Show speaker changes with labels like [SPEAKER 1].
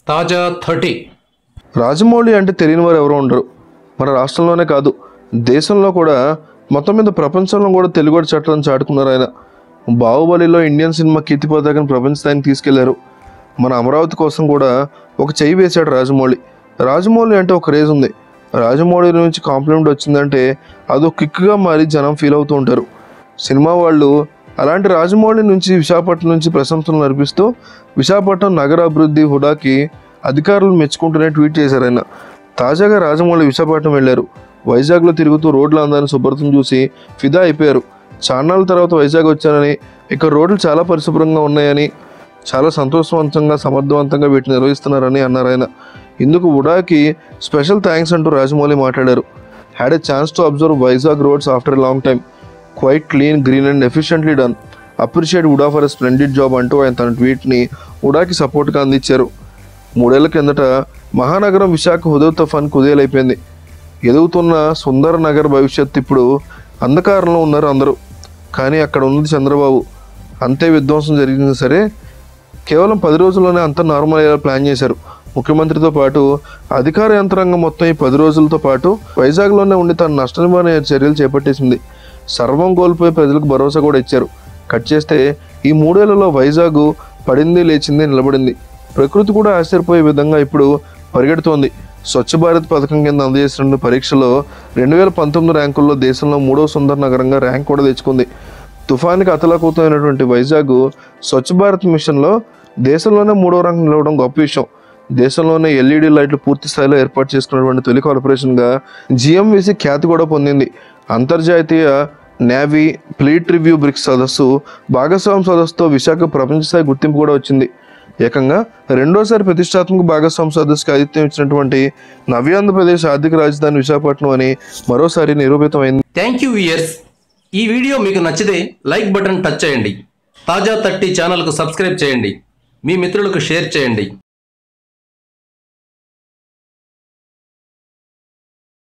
[SPEAKER 1] తాజా థర్టీ
[SPEAKER 2] రాజమౌళి అంటే తెలియని వారు ఎవరు ఉండరు మన రాష్ట్రంలోనే కాదు దేశంలో కూడా మొత్తం మీద ప్రపంచంలో కూడా తెలుగు చట్టాలను చాటుకున్నారు ఆయన బాహుబలిలో ఇండియన్ సినిమా కీర్తి పతాకని ప్రపంచ స్థాయికి తీసుకెళ్లారు మన అమరావతి కోసం కూడా ఒక చెయ్యి వేశాడు రాజమౌళి రాజమౌళి అంటే ఒక రేజ్ ఉంది రాజమౌళి నుంచి కాంప్లిమెంట్ వచ్చిందంటే అదొక కిక్గా మారి జనం ఫీల్ అవుతూ ఉంటారు సినిమా వాళ్ళు అలాంటి రాజమౌళి నుంచి విశాఖపట్నం నుంచి ప్రశంసలు నడిపిస్తూ విశాఖపట్నం నగర అభివృద్ధి హుడాకి అధికారులు మెచ్చుకుంటూనే ట్వీట్ చేశారు ఆయన తాజాగా రాజమౌళి విశాఖపట్నం వెళ్ళారు వైజాగ్లో తిరుగుతూ రోడ్ల అందాన్ని శుభ్రతం చూసి ఫిదా అయిపోయారు చాన్నాళ్ళ తర్వాత వైజాగ్ వచ్చానని ఇక్కడ రోడ్లు చాలా పరిశుభ్రంగా ఉన్నాయని చాలా సంతోషవంతంగా సమర్థవంతంగా వీటిని నిర్వహిస్తున్నారని అన్నారు ఆయన ఇందుకు ఉడాకి స్పెషల్ థ్యాంక్స్ అంటూ రాజమౌళి మాట్లాడారు had a chance to observe Vizag roads after a long time quite clean green and efficiently done appreciate UDA for a splendid job అంటూ ఆయన తన ట్వీట్ని ఉడాకి సపోర్ట్గా అందించారు మూడేళ్ల కిందట మహానగరం విశాఖ హుదవ్ తుఫాన్ కుదేలైపోయింది ఎదుగుతున్న సుందర నగర్ భవిష్యత్ ఇప్పుడు అంధకారంలో ఉన్నారు అందరూ కానీ అక్కడ ఉన్నది చంద్రబాబు అంతే విధ్వంసం జరిగింది సరే కేవలం పది రోజుల్లోనే అంతా నార్మల్ అయ్యేలా ప్లాన్ చేశారు ముఖ్యమంత్రితో పాటు అధికార యంత్రాంగం మొత్తం ఈ పది రోజులతో పాటు వైజాగ్లోనే ఉండి తన నష్ట నివారణ చర్యలు చేపట్టేసింది సర్వం కోల్పోయి ప్రజలకు భరోసా కూడా ఇచ్చారు కట్ చేస్తే ఈ మూడేళ్లలో వైజాగ్ పడింది లేచింది నిలబడింది ప్రకృతి కూడా ఆశ్చర్యపోయే విధంగా ఇప్పుడు పరిగెడుతోంది స్వచ్ఛ భారత్ పథకం కింద అందజేసిన పరీక్షలో రెండు వేల పంతొమ్మిది ర్యాంకుల్లో దేశంలో మూడో సుందర నగరంగా ర్యాంక్ కూడా తెచ్చుకుంది తుఫానికి అతలాకుతమైనటువంటి వైజాగ్ స్వచ్ఛ భారత్ మిషన్లో దేశంలోనే మూడో ర్యాంక్ నిలవడం గొప్ప విషయం దేశంలోనే ఎల్ఈడి లైట్లు పూర్తి స్థాయిలో ఏర్పాటు చేసుకున్నటువంటి తొలి కార్పొరేషన్గా జిఎంవిసి ఖ్యాతి కూడా పొందింది అంతర్జాతీయ నేవీ ఫ్లీట్ రివ్యూ బ్రిక్స్ సదస్సు భాగస్వామ్య సదస్సుతో విశాఖ ప్రపంచ స్థాయి గుర్తింపు కూడా వచ్చింది ఏకంగా రెండోసారి ప్రతిష్టాత్మక భాగస్వామ్య సదస్సుకి ఆతిథ్యం ఇచ్చినటువంటి నవ్యాంధ్రప్రదేశ్ ఆర్థిక రాజధాని విశాఖపట్నం అని మరోసారి నిరూపితమైంది
[SPEAKER 1] థ్యాంక్ యూ ఇయర్స్ ఈ వీడియో మీకు నచ్చితే లైక్ బటన్ టచ్ చేయండి తాజా థర్టీ ఛానల్కు సబ్స్క్రైబ్ చేయండి మీ మిత్రులకు షేర్ చేయండి